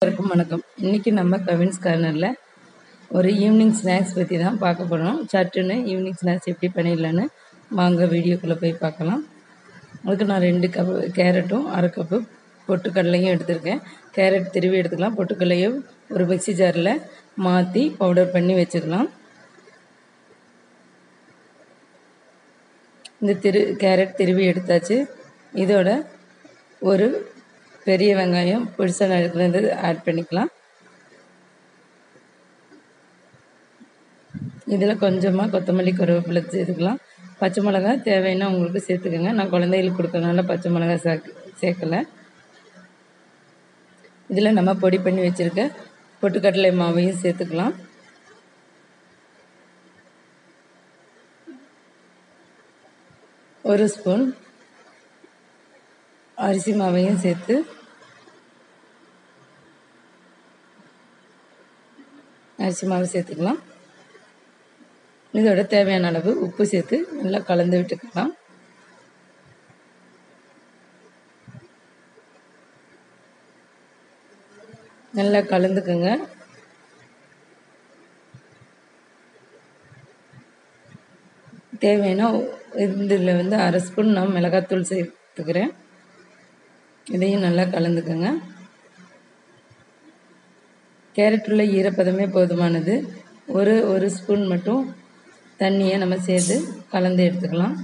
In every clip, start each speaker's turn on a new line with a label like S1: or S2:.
S1: எல்லாருக்கும் வணக்கம் இன்றைக்கி நம்ம கவின்ஸ் கார்னரில் ஒரு ஈவினிங் ஸ்நாக்ஸ் பற்றி தான் பார்க்க போகிறோம் சட்டுன்னு ஈவினிங் ஸ்நாக்ஸ் எப்படி பண்ணிடலான்னு வாங்க வீடியோக்குள்ளே போய் பார்க்கலாம் அதுக்கு நான் ரெண்டு கப்பு கேரட்டும் அரை கப்பு பொட்டுக்கடலையும் எடுத்திருக்கேன் கேரட் திருவி எடுத்துக்கலாம் பொட்டுக்கடலையும் ஒரு மிக்ஸி ஜாரில் மாற்றி பவுடர் பண்ணி வச்சுக்கலாம் இந்த திரு கேரட் திருவி எடுத்தாச்சு இதோட ஒரு பெரிய வெங்காயம் புதுசாக நறுக்கிறது ஆட் பண்ணிக்கலாம் இதில் கொஞ்சமாக கொத்தமல்லி கருவேப்பிலை சேர்த்துக்கலாம் பச்சை மிளகாய் தேவைன்னா உங்களுக்கு சேர்த்துக்கோங்க நான் குழந்தைகளுக்கு கொடுக்கறனால பச்சை மிளகாய் சேர்க்க சேர்க்கலை இதில் நம்ம பொடி பண்ணி வச்சுருக்க பொட்டுக்கடலை மாவையும் சேர்த்துக்கலாம் ஒரு ஸ்பூன் அரிசி மாவையும் சேர்த்து அரிசி மாவு சேர்த்துக்கலாம் இதோட தேவையான அளவு உப்பு சேர்த்து நல்லா கலந்து விட்டுக்கலாம் நல்லா கலந்துக்குங்க தேவைன்னா இதில் வந்து அரை ஸ்பூன் நான் மிளகாத்தூள் சேர்த்துக்கிறேன் இதையும் நல்லா கலந்துக்கோங்க கேரட் உள்ள ஈரப்பதமே போதுமானது ஒரு ஒரு ஸ்பூன் மட்டும் தண்ணியை நம்ம சேர்த்து கலந்து எடுத்துக்கலாம்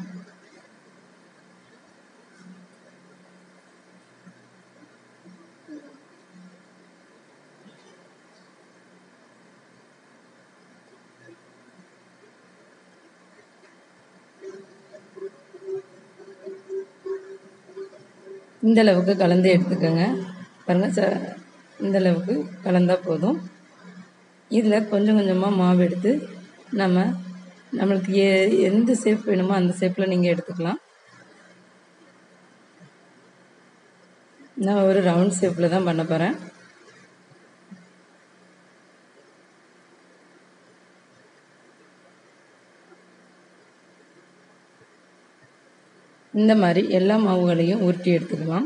S1: இந்த அளவுக்கு கலந்து எடுத்துக்கோங்க பாருங்கள் ச இந்த அளவுக்கு கலந்தால் போதும் இதில் கொஞ்சம் கொஞ்சமாக மாவு எடுத்து நம்ம நம்மளுக்கு எ எந்த ஷேப் வேணுமோ அந்த ஷேப்பில் நீங்கள் எடுத்துக்கலாம் நான் ஒரு ரவுண்ட் ஷேப்பில் தான் பண்ண போகிறேன் இந்த மாதிரி எல்லா மாவுகளையும் உருட்டி எடுத்துக்கலாம்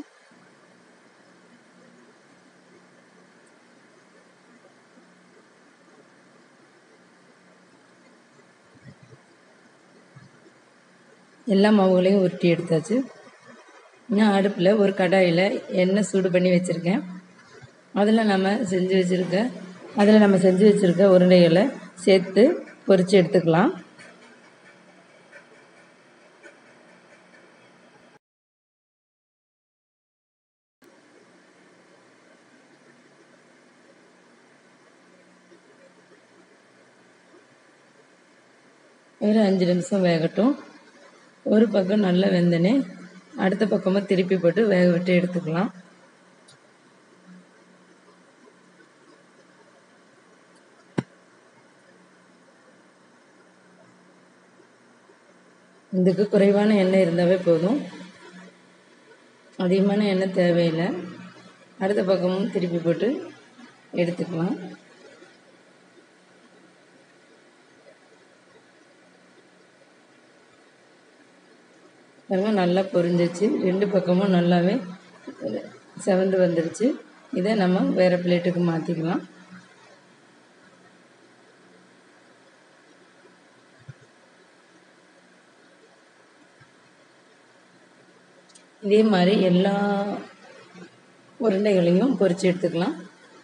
S1: எல்லா மாவுகளையும் உருட்டி எடுத்தாச்சு நான் அடுப்பில் ஒரு கடாயில் எண்ணெய் சூடு பண்ணி வச்சுருக்கேன் அதில் நம்ம செஞ்சு வச்சுருக்க அதில் நம்ம செஞ்சு வச்சுருக்க உருண்டைகளை சேர்த்து பொரித்து எடுத்துக்கலாம் ஒரு அஞ்சு நிமிஷம் வேகட்டும் ஒரு பக்கம் நல்லா வெந்தனே அடுத்த பக்கமாக திருப்பி போட்டு வேக விட்டு எடுத்துக்கலாம் இதுக்கு குறைவான எண்ணெய் இருந்தாவே போதும் அதிகமான எண்ணெய் தேவையில்லை அடுத்த பக்கமும் திருப்பி போட்டு எடுத்துக்கலாம் பாருங்க நல்லா பொரிஞ்சிச்சு ரெண்டு பக்கமும் நல்லாவே செவந்து வந்துருச்சு இதை நம்ம வேறு பிளேட்டுக்கு மாற்றிக்கலாம் இதே மாதிரி எல்லா உருண்டைகளையும் பொரித்து எடுத்துக்கலாம்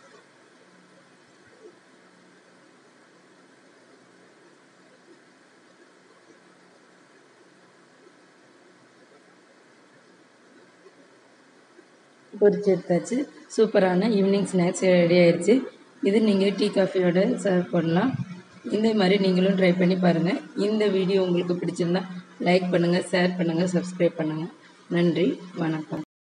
S1: பொரிச்சு எடுத்தாச்சு சூப்பரான ஈவினிங் ஸ்நாக்ஸ் ரெடி ஆயிடுச்சு இது நீங்கள் டீ காஃபியோட சர்வ் பண்ணலாம் இந்த மாதிரி நீங்களும் ட்ரை பண்ணி பாருங்கள் இந்த வீடியோ உங்களுக்கு பிடிச்சிருந்தா லைக் பண்ணுங்கள் ஷேர் பண்ணுங்கள் சப்ஸ்கிரைப் பண்ணுங்கள் நன்றி வணக்கம்